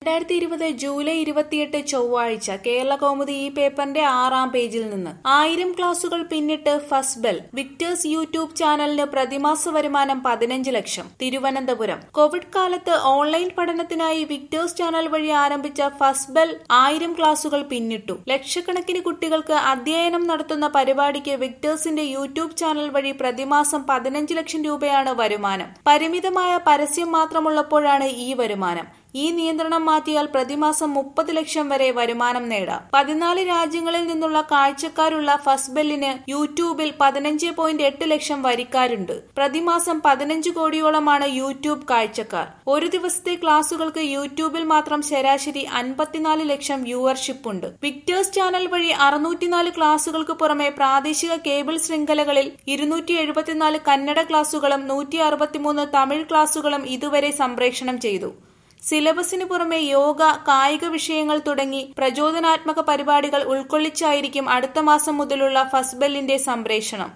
രണ്ടായിരത്തി ഇരുപത് ജൂലൈ ഇരുപത്തിയെട്ട് ചൊവ്വാഴ്ച കേരള കൗമുദി ഈ പേപ്പറിന്റെ ആറാം പേജിൽ നിന്ന് ആയിരം ക്ലാസുകൾ പിന്നിട്ട് ഫസ്ബെൽ വിക്ടേഴ്സ് യൂട്യൂബ് ചാനലിന് പ്രതിമാസ വരുമാനം പതിനഞ്ച് ലക്ഷം തിരുവനന്തപുരം കോവിഡ് കാലത്ത് ഓൺലൈൻ പഠനത്തിനായി വിക്ടേഴ്സ് ചാനൽ വഴി ആരംഭിച്ച ഫസ്ബെൽ ആയിരം ക്ലാസുകൾ പിന്നിട്ടു ലക്ഷക്കണക്കിന് കുട്ടികൾക്ക് അധ്യയനം നടത്തുന്ന പരിപാടിക്ക് വിക്ടേഴ്സിന്റെ യൂട്യൂബ് ചാനൽ വഴി പ്രതിമാസം പതിനഞ്ച് ലക്ഷം രൂപയാണ് വരുമാനം പരിമിതമായ പരസ്യം മാത്രമുള്ളപ്പോഴാണ് ഈ വരുമാനം ഈ നിയന്ത്രണം മാറ്റിയാൽ പ്രതിമാസം മുപ്പത് ലക്ഷം വരെ വരുമാനം നേടാം പതിനാല് രാജ്യങ്ങളിൽ നിന്നുള്ള കാഴ്ചക്കാരുള്ള ഫസ്ബെല്ലിന് യൂട്യൂബിൽ പതിനഞ്ച് പോയിന്റ് എട്ട് ലക്ഷം വരിക്കാരുണ്ട് പ്രതിമാസം പതിനഞ്ച് കോടിയോളമാണ് യൂട്യൂബ് കാഴ്ചക്കാർ ഒരു ദിവസത്തെ ക്ലാസുകൾക്ക് യൂട്യൂബിൽ മാത്രം ശരാശരി അൻപത്തിനാല് ലക്ഷം വ്യൂവർഷിപ്പ് ഉണ്ട് വിക്ടേഴ്സ് ചാനൽ വഴി അറുന്നൂറ്റിനാല് ക്ലാസുകൾക്ക് പുറമെ പ്രാദേശിക കേബിൾ ശൃംഖലകളിൽ ഇരുന്നൂറ്റി എഴുപത്തിനാല് കന്നഡ ക്ലാസുകളും നൂറ്റി അറുപത്തിമൂന്ന് തമിഴ് ക്ലാസുകളും ഇതുവരെ സംപ്രേഷണം ചെയ്തു സിലബസിന് പുറമെ യോഗ കായിക വിഷയങ്ങൾ തുടങ്ങി പ്രചോദനാത്മക പരിപാടികൾ ഉൾക്കൊള്ളിച്ചായിരിക്കും അടുത്ത മാസം മുതലുള്ള ഫസ്ബെല്ലിന്റെ സംപ്രേഷണം